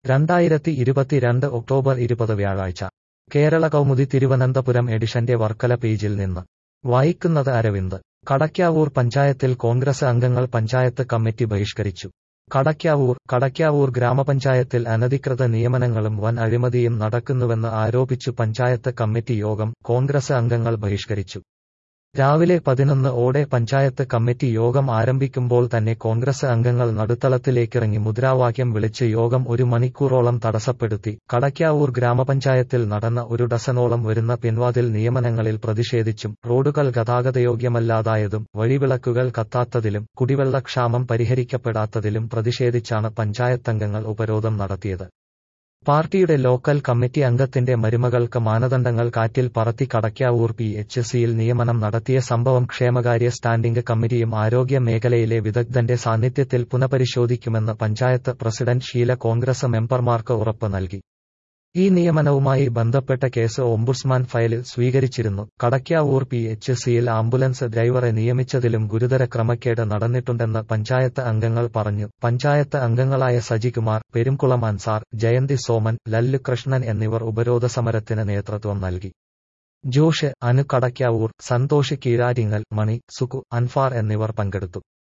രണ്ടായിരത്തി ഇരുപത്തിരണ്ട് ഒക്ടോബർ ഇരുപത് വ്യാഴാഴ്ച കേരള കൗമുദി തിരുവനന്തപുരം എഡിഷന്റെ വർക്കല പേജിൽ നിന്ന് വായിക്കുന്നത് അരവിന്ദ് കടയ്ക്കാവൂർ പഞ്ചായത്തിൽ കോൺഗ്രസ് അംഗങ്ങൾ പഞ്ചായത്ത് കമ്മിറ്റി ബഹിഷ്കരിച്ചു കടയ്ക്കാവൂർ കടയ്ക്കാവൂർ ഗ്രാമപഞ്ചായത്തിൽ അനധികൃത നിയമനങ്ങളും വൻ അഴിമതിയും നടക്കുന്നുവെന്ന് ആരോപിച്ചു പഞ്ചായത്ത് കമ്മിറ്റി യോഗം കോൺഗ്രസ് അംഗങ്ങൾ ബഹിഷ്കരിച്ചു രാവിലെ പതിനൊന്ന് ഓടെ പഞ്ചായത്ത് കമ്മിറ്റി യോഗം ആരംഭിക്കുമ്പോൾ തന്നെ കോൺഗ്രസ് അംഗങ്ങൾ നടുത്തളത്തിലേക്കിറങ്ങി മുദ്രാവാക്യം വിളിച്ച് യോഗം ഒരു മണിക്കൂറോളം തടസ്സപ്പെടുത്തി കടയ്ക്കാവൂർ ഗ്രാമപഞ്ചായത്തിൽ നടന്ന ഒരു ഡസനോളം വരുന്ന പിൻവാതിൽ നിയമനങ്ങളിൽ പ്രതിഷേധിച്ചും റോഡുകൾ ഗതാഗതയോഗ്യമല്ലാതായതും വഴിവിളക്കുകൾ കത്താത്തതിലും കുടിവെള്ളക്ഷാമം പരിഹരിക്കപ്പെടാത്തതിലും പ്രതിഷേധിച്ചാണ് പഞ്ചായത്തംഗങ്ങൾ ഉപരോധം നടത്തിയത് പാർട്ടിയുടെ ലോക്കൽ കമ്മിറ്റി അംഗത്തിന്റെ മരുമകൾക്ക് മാനദണ്ഡങ്ങൾ കാറ്റിൽ പറത്തി കടയ്ക്കാവൂർ പി എച്ച് സിയിൽ നിയമനം നടത്തിയ സംഭവം ക്ഷേമകാര്യ സ്റ്റാൻഡിംഗ് കമ്മിറ്റിയും ആരോഗ്യ മേഖലയിലെ വിദഗ്ധന്റെ സാന്നിധ്യത്തിൽ പുനഃപരിശോധിക്കുമെന്ന് പഞ്ചായത്ത് പ്രസിഡന്റ് ഷീല കോൺഗ്രസ് മെമ്പർമാർക്ക് ഉറപ്പ് നൽകി ഈ നിയമനവുമായി ബന്ധപ്പെട്ട കേസ് ഓംബുഡ്സ്മാൻ ഫയലിൽ സ്വീകരിച്ചിരുന്നു കടയ്ക്കാവൂർ പി എച്ച് സിയിൽ ആംബുലൻസ് ഡ്രൈവറെ നിയമിച്ചതിലും ഗുരുതര ക്രമക്കേട് നടന്നിട്ടുണ്ടെന്ന് പഞ്ചായത്ത് അംഗങ്ങൾ പറഞ്ഞു പഞ്ചായത്ത് അംഗങ്ങളായ സജികുമാർ പെരുംകുളം അൻസാർ ജയന്തി സോമൻ ലല്ലു കൃഷ്ണൻ എന്നിവർ ഉപരോധ സമരത്തിന് നേതൃത്വം നൽകി ജോഷ് അനു കടയ്ക്കാവൂർ സന്തോഷ് കീഴാരിങ്ങൽ മണി സുകു അൻഫാർ എന്നിവർ പങ്കെടുത്തു